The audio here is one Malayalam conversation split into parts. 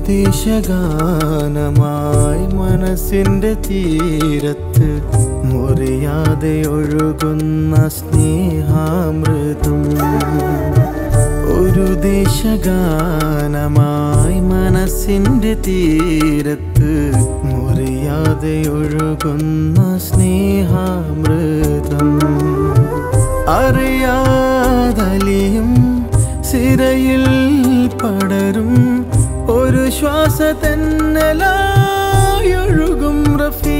ദേശഗാനമായി മനസ്സിൻ്റെ തീരത്ത് മുറിയാതെ ഒഴുകുന്ന സ്നേഹാമൃതം ഒരു ദേശഗാനമായി മനസ്സിൻ്റെ തീരത്ത് മുറിയാതെ ഒഴുകുന്ന സ്നേഹാമൃതം അറിയാതലിയും സിരയിൽ പടരും ഒരു ശ്വാസ തെന്നലായൊഴുകും റഫീ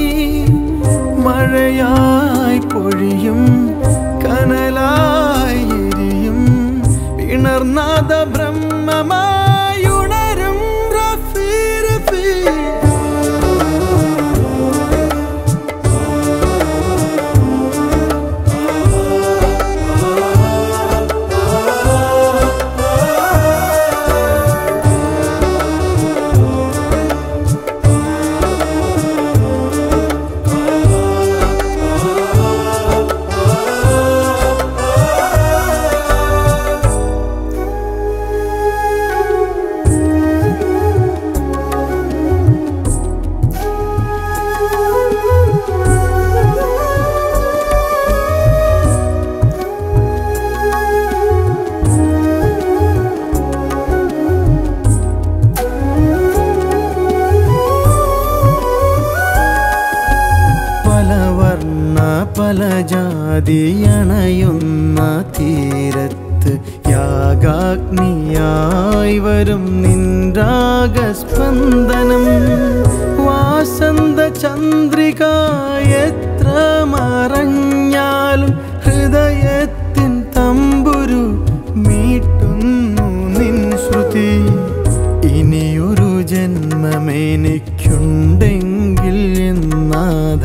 മഴയായി പൊഴിയും കനലായി എരിയും ഇണർനാദ ബ്രഹ്മമായുണരും റഫീ റഫീ പല വർണ്ണ പല ജാതിയണയുന്ന തീരത്ത് യാഗാഗ്നിയായി വരും നിൻരാഗസ്പന്ദനം വാസന്ത ചന്ദ്രിക എത്ര മറഞ്ഞാലും ഹൃദയത്തിൻ തമ്പുരു മീട്ടുന്നു നിൻ ശ്രുതി ഇനിയൊരു ജന്മമെനിക്കുണ്ടെങ്കിൽ എന്നാഥ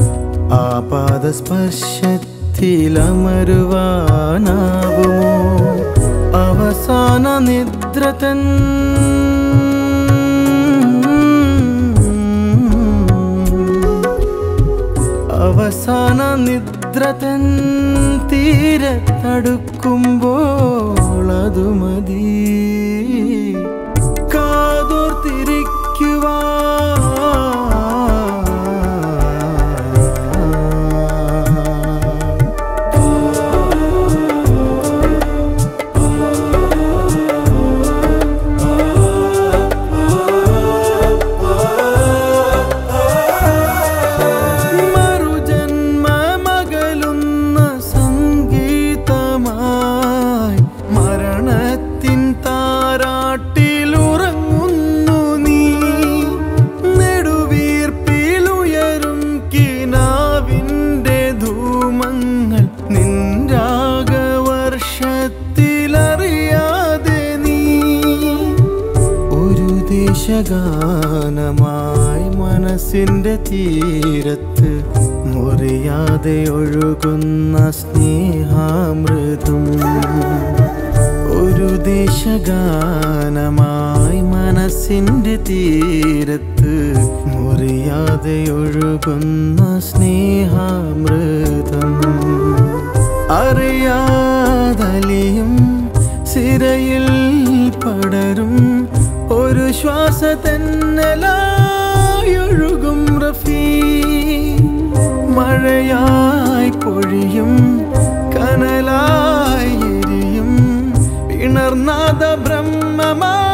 ആപാദസ്പർശത്തിലമരുവാനാവുമോ അവസാന നിദ്രതൻ അവസാന നിദ്രതൻ തീരത്തടുക്കുമ്പോൾ അതു മതി കാതോർത്തിരിക്കുവാ മറുജന്മമകലുന്ന സംഗീതമായി മരണത്തിൻ താരാട്ടിലുറങ്ങുന്നു നീ നെടുവീർപ്പിലുയരും കിനാവിൻ്റെ ധൂമങ്ങൾ നിൻരാഗവർഷത്തിലറിയാതെ നീ ഒരു ദേശഗാനമായി മനസ്സിൻ്റെ തീരത്ത് മുറിയാതെ ഒഴുകുന്ന സ്നേഹാമൃതം ഒരു ദേശഗാനമായി മനസ്സിൻ്റെ തീരത്ത് മുറിയാതെ ഒഴുകുന്ന സ്നേഹാമൃതം അറിയാതലിയും സിരയിൽ പടരും ഒരു ശ്വാസ തെന്നലായൊഴുകും റഫീ മഴയായി പൊഴിയും കനലായി എരിയും ഇണർനാദ ബ്രഹ്മമാ